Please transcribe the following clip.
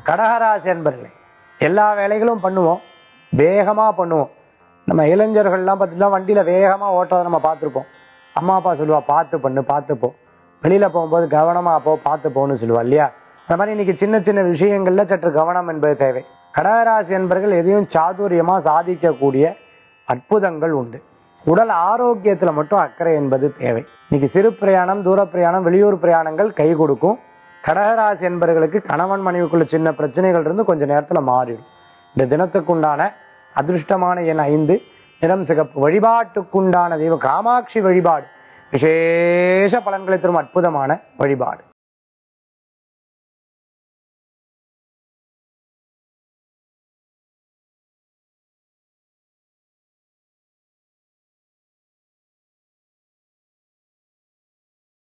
கடகராசி என்பர்களே எல்லா வேலைகளும் பண்ணுவோம் வேகமாக பண்ணுவோம் நம்ம இளைஞர்கள்லாம் பார்த்துட்டா வண்டியில் வேகமாக ஓட்டுறதை நம்ம பார்த்துருப்போம் அம்மா அப்பா சொல்லுவா பார்த்து பண்ணு பார்த்து போ வெளியில் போகும்போது கவனமாக போ பார்த்து போன்னு சொல்லுவா இல்லையா அந்த மாதிரி இன்னைக்கு சின்ன சின்ன விஷயங்கள்ல சற்று கவனம் என்பது தேவை கடகராசி என்பர்கள் எதையும் சாதுரியமாக சாதிக்கக்கூடிய அற்புதங்கள் உண்டு உடல் ஆரோக்கியத்தில் மட்டும் அக்கறை என்பது தேவை இன்னைக்கு சிறு பிரயாணம் தூர பிரயாணம் வெளியூர் பிரயாணங்கள் கை கொடுக்கும் கடகராசி என்பவர்களுக்கு கணவன் மனைவிக்குள்ள சின்ன பிரச்சனைகள் இருந்து கொஞ்ச நேரத்துல மாறிடும் இந்த தினத்துக்குண்டான அதிர்ஷ்டமான எண் ஐந்து நிறம் சிகப்பு வழிபாட்டுக்குண்டான தெய்வம் காமாட்சி வழிபாடு விசேஷ பலன்களை தரும் அற்புதமான வழிபாடு